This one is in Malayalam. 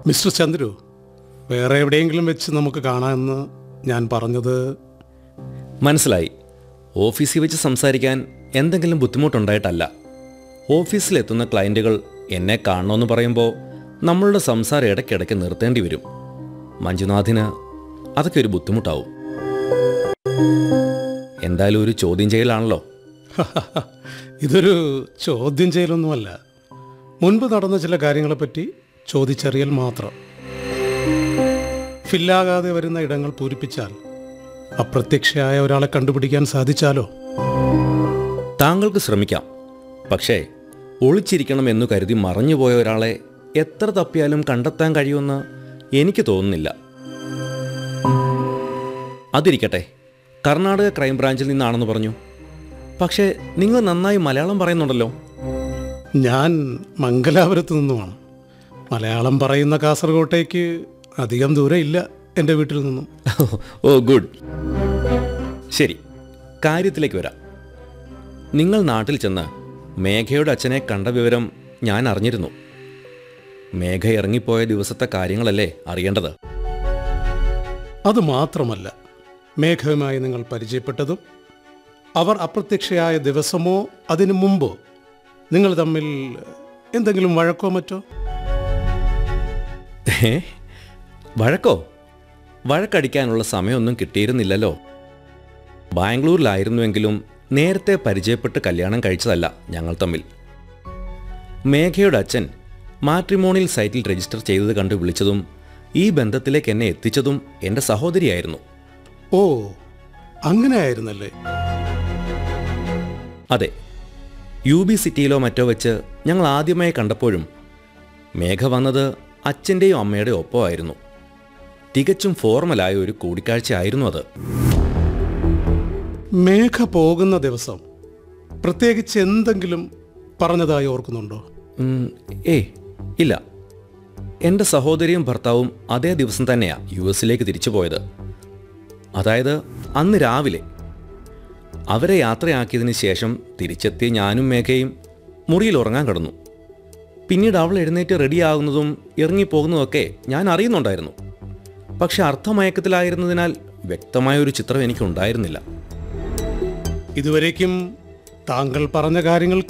മിസ്റ്റർ ചന്ദ്രു വേറെ എവിടെയെങ്കിലും വെച്ച് നമുക്ക് കാണാമെന്ന് ഞാൻ പറഞ്ഞത് മനസ്സിലായി ഓഫീസിൽ വെച്ച് സംസാരിക്കാൻ എന്തെങ്കിലും ബുദ്ധിമുട്ടുണ്ടായിട്ടല്ല ഓഫീസിലെത്തുന്ന ക്ലയൻറ്റുകൾ എന്നെ കാണണമെന്ന് പറയുമ്പോൾ നമ്മളുടെ സംസാരം ഇടയ്ക്കിടയ്ക്ക് നിർത്തേണ്ടി വരും മഞ്ജുനാഥിന് അതൊക്കെ ഒരു ബുദ്ധിമുട്ടാവും എന്തായാലും ഒരു ചോദ്യം ചെയ്യലാണല്ലോ ഇതൊരു ചോദ്യം ചെയ്യലൊന്നുമല്ല മുൻപ് നടന്ന ചില കാര്യങ്ങളെപ്പറ്റി ചോദിച്ചറിയൽ മാത്രം ഫില്ലാകാതെ വരുന്ന ഇടങ്ങൾ പൂരിപ്പിച്ചാൽ അപ്രത്യക്ഷയായ ഒരാളെ കണ്ടുപിടിക്കാൻ സാധിച്ചാലോ താങ്കൾക്ക് ശ്രമിക്കാം പക്ഷേ ഒളിച്ചിരിക്കണം എന്നു കരുതി മറഞ്ഞുപോയ ഒരാളെ എത്ര തപ്പിയാലും കണ്ടെത്താൻ കഴിയുമെന്ന് എനിക്ക് തോന്നുന്നില്ല അതിരിക്കട്ടെ കർണാടക ക്രൈംബ്രാഞ്ചിൽ നിന്നാണെന്ന് പറഞ്ഞു പക്ഷേ നിങ്ങൾ നന്നായി മലയാളം പറയുന്നുണ്ടല്ലോ ഞാൻ മംഗലാപുരത്ത് നിന്നുമാണ് മലയാളം പറയുന്ന കാസർഗോട്ടേക്ക് അധികം ദൂരം ഇല്ല എൻ്റെ വീട്ടിൽ നിന്നും ഓ ഗുഡ് ശരി കാര്യത്തിലേക്ക് വരാം നിങ്ങൾ നാട്ടിൽ ചെന്ന് മേഘയുടെ അച്ഛനെ കണ്ട വിവരം ഞാൻ അറിഞ്ഞിരുന്നു മേഘ ഇറങ്ങിപ്പോയ ദിവസത്തെ കാര്യങ്ങളല്ലേ അറിയേണ്ടത് അത് മാത്രമല്ല മേഘവുമായി നിങ്ങൾ പരിചയപ്പെട്ടതും അവർ അപ്രത്യക്ഷയായ ദിവസമോ അതിനു മുമ്പോ നിങ്ങൾ തമ്മിൽ എന്തെങ്കിലും വഴക്കോ മറ്റോ ഏ വഴക്കോ വഴക്കടിക്കാനുള്ള സമയമൊന്നും കിട്ടിയിരുന്നില്ലല്ലോ ബാംഗ്ലൂരിലായിരുന്നുവെങ്കിലും നേരത്തെ പരിചയപ്പെട്ട് കല്യാണം കഴിച്ചതല്ല ഞങ്ങൾ തമ്മിൽ മേഘയുടെ അച്ഛൻ മാട്രിമോണിയൽ സൈറ്റിൽ രജിസ്റ്റർ ചെയ്തത് കണ്ട് വിളിച്ചതും ഈ ബന്ധത്തിലേക്ക് എന്നെ എത്തിച്ചതും എൻ്റെ സഹോദരിയായിരുന്നു ഓ അങ്ങനെയായിരുന്നല്ലേ അതെ യു ബി സിറ്റിയിലോ മറ്റോ വെച്ച് ഞങ്ങൾ ആദ്യമായി കണ്ടപ്പോഴും മേഘ വന്നത് അച്ഛൻ്റെയും അമ്മയുടെയും ഒപ്പമായിരുന്നു തികച്ചും ഫോർമലായ ഒരു കൂടിക്കാഴ്ച ആയിരുന്നു അത് മേഘ പോകുന്ന ദിവസം പ്രത്യേകിച്ച് എന്തെങ്കിലും പറഞ്ഞതായി ഓർക്കുന്നുണ്ടോ ഉം, ഏയ് ഇല്ല എൻ്റെ സഹോദരിയും ഭർത്താവും അതേ ദിവസം തന്നെയാണ് യു എസിലേക്ക് തിരിച്ചു പോയത് അതായത് അന്ന് രാവിലെ അവരെ യാത്രയാക്കിയതിന് ശേഷം തിരിച്ചെത്തിയ ഞാനും മേഘയും മുറിയിൽ ഉറങ്ങാൻ കിടന്നു പിന്നീട് അവൾ എഴുന്നേറ്റ് റെഡിയാകുന്നതും ഇറങ്ങിപ്പോകുന്നതൊക്കെ ഞാൻ അറിയുന്നുണ്ടായിരുന്നു പക്ഷെ അർത്ഥമയക്കത്തിലായിരുന്നതിനാൽ വ്യക്തമായ ഒരു ചിത്രം എനിക്കുണ്ടായിരുന്നില്ല ഇതുവരേക്കും താങ്കൾ പറഞ്ഞ കാര്യങ്ങൾ